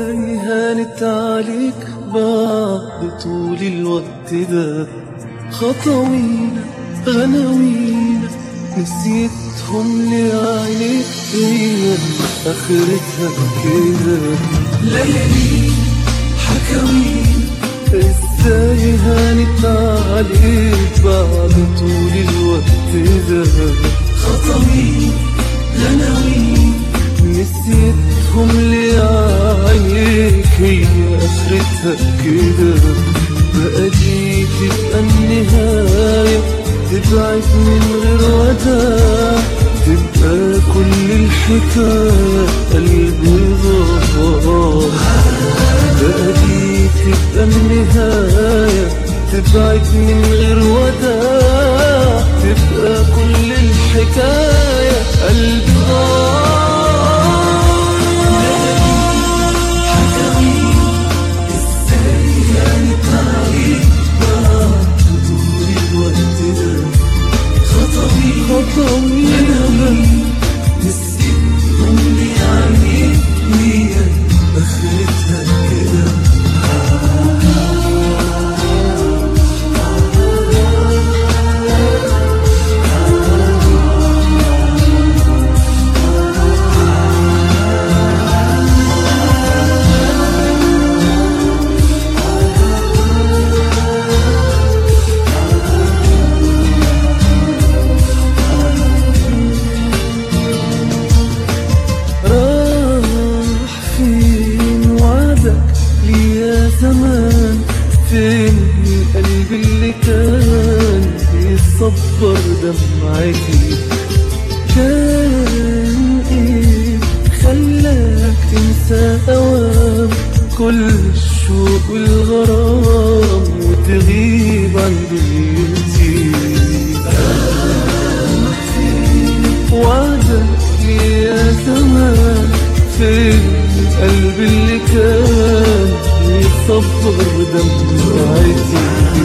ازاي هانت عليك بعد طول الوقت ده خطوينا غناوينا نسيتهم لعينيك هي اخرتها كده ليالي حكاوينا ازاي هانت عليك بعد طول الوقت ده خطوينا غناوينا نسيتهم لعينيك هي اخرتها كده بقى دي تبقى النهاية تبعد من غير وداع تبقى كل الحكاية قلبي ضاع بقى دي تبقى النهاية تبعد من غير وداع تبقى كل الحكاية قلبي ضاع خطوينا نسيتهم يعني هي اخرتها كده راح فين وعدك لي يا زمان فين القلب اللي كان بيصبر دمعتي كان ايه خلاك تنسى اوام كل الشوق والغرام وتغيب عن دنيتي وعدك لي يا زمان فين القلب اللي كان يصبر دمعتي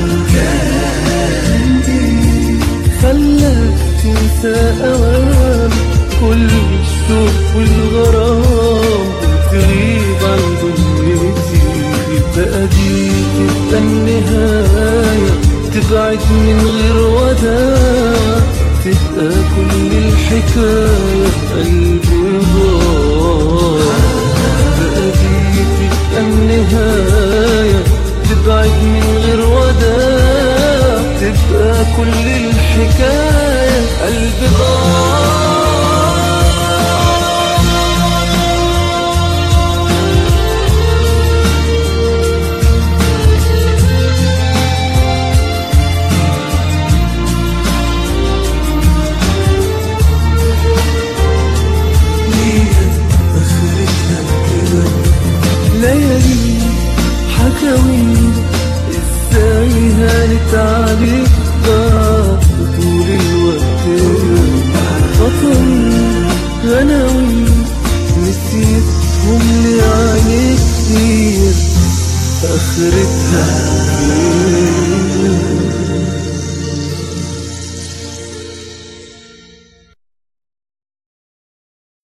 خلاك تنسى أوام كل الشوق والغرام وتغيب عن دنيتي بقى دي تبقى النهاية تبعد من غير وداع تبقى كل الحكاية قلبي ضاع بقى دي تبقى النهاية تبعد من غير وداع تبقى كل الحكاية قلبي ضاع ليالي حكاوي ازاي هانت عليك بعد طول الوقت خطوي غناوي نسيت